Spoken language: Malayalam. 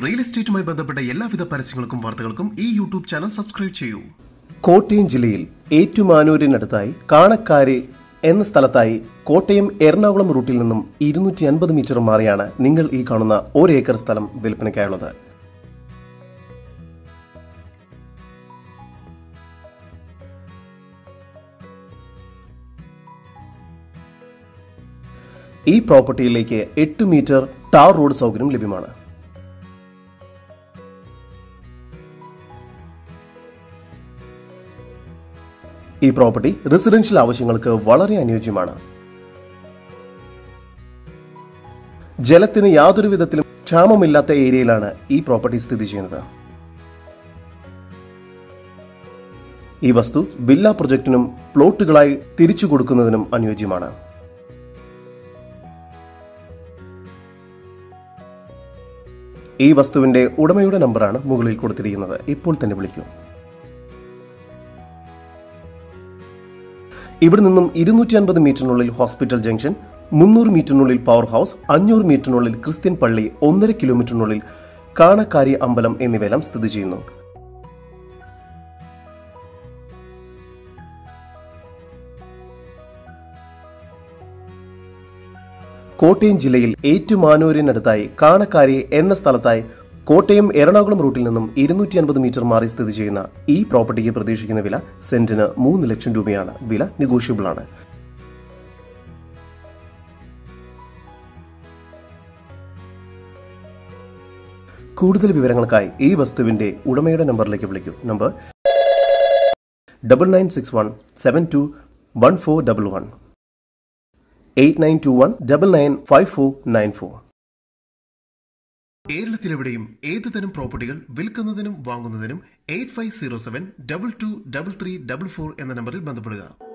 റിയൽ എസ്റ്റേറ്റുമായി ബന്ധപ്പെട്ട എല്ലാവിധ പരസ്യങ്ങൾക്കും വാർത്തകൾക്കും ഈ യൂട്യൂബ് ചാനൽ സബ്സ്ക്രൈബ് ചെയ്യൂ കോട്ടയം ജില്ലയിൽ ഏറ്റുമാനൂരിനടുത്തായി കാണക്കാരി എന്ന സ്ഥലത്തായി കോട്ടയം എറണാകുളം റൂട്ടിൽ നിന്നും ഇരുന്നൂറ്റി അൻപത് മീറ്റർ മാറിയാണ് നിങ്ങൾ ഈ കാണുന്ന ഒരു ഏക്കർ സ്ഥലം വിൽപ്പനയ്ക്കായുള്ളത് ഈ പ്രോപ്പർട്ടിയിലേക്ക് എട്ട് മീറ്റർ ടാർ റോഡ് സൗകര്യം ലഭ്യമാണ് ഈ പ്രോപ്പർട്ടി റെസിഡൻഷ്യൽ ആവശ്യങ്ങൾക്ക് വളരെ അനുയോജ്യമാണ് ജലത്തിന് യാതൊരു വിധത്തിലും ക്ഷാമമില്ലാത്ത ഏരിയയിലാണ് ഈ പ്രോപ്പർട്ടി സ്ഥിതി ചെയ്യുന്നത് ഈ വസ്തു വില്ല പ്രൊജക്ടിനും പ്ലോട്ടുകളായി തിരിച്ചു കൊടുക്കുന്നതിനും അനുയോജ്യമാണ് ഈ വസ്തുവിന്റെ ഉടമയുടെ നമ്പറാണ് മുകളിൽ കൊടുത്തിരിക്കുന്നത് ഇപ്പോൾ തന്നെ വിളിക്കൂ ഇവിടെ നിന്നും ഇരുന്നൂറ്റി അൻപത് മീറ്ററിനുള്ളിൽ ഹോസ്പിറ്റൽ ജംഗ്ഷൻ മുന്നൂറ് മീറ്ററിനുള്ളിൽ പവർ ഹൗസ് അഞ്ഞൂറ് മീറ്ററിനുള്ളിൽ ക്രിസ്ത്യൻ പള്ളി ഒന്നര കിലോമീറ്ററിനുള്ളിൽ കാണക്കാരി അമ്പലം എന്നിവയെല്ലാം സ്ഥിതി ചെയ്യുന്നു കോട്ടയം ജില്ലയിൽ ഏറ്റുമാനൂരിനടുത്തായി കാണക്കാരി എന്ന സ്ഥലത്തായി കോട്ടയം എറണാകുളം റൂട്ടിൽ നിന്നും ഇരുന്നൂറ്റി അൻപത് മീറ്റർ മാറി സ്ഥിതി ചെയ്യുന്ന ഈ പ്രോപ്പർട്ടിക്ക് പ്രതീക്ഷിക്കുന്ന വില സെന്റിന് മൂന്ന് ലക്ഷം രൂപയാണ് വില നെഗോഷ്യബിൾ ആണ് കൂടുതൽ വിവരങ്ങൾക്കായി ഈ വസ്തുവിന്റെ ഉടമയുടെ നമ്പറിലേക്ക് വിളിക്കൂ number double nine six one seven two one four double one eight nine two one double nine five four nine four കേരളത്തിലെവിടെയും ഏത് തരം പ്രോപ്പർട്ടികൾ വിൽക്കുന്നതിനും വാങ്ങുന്നതിനും eight five zero seven double two double three double four എന്ന നമ്പറിൽ ബന്ധപ്പെടുക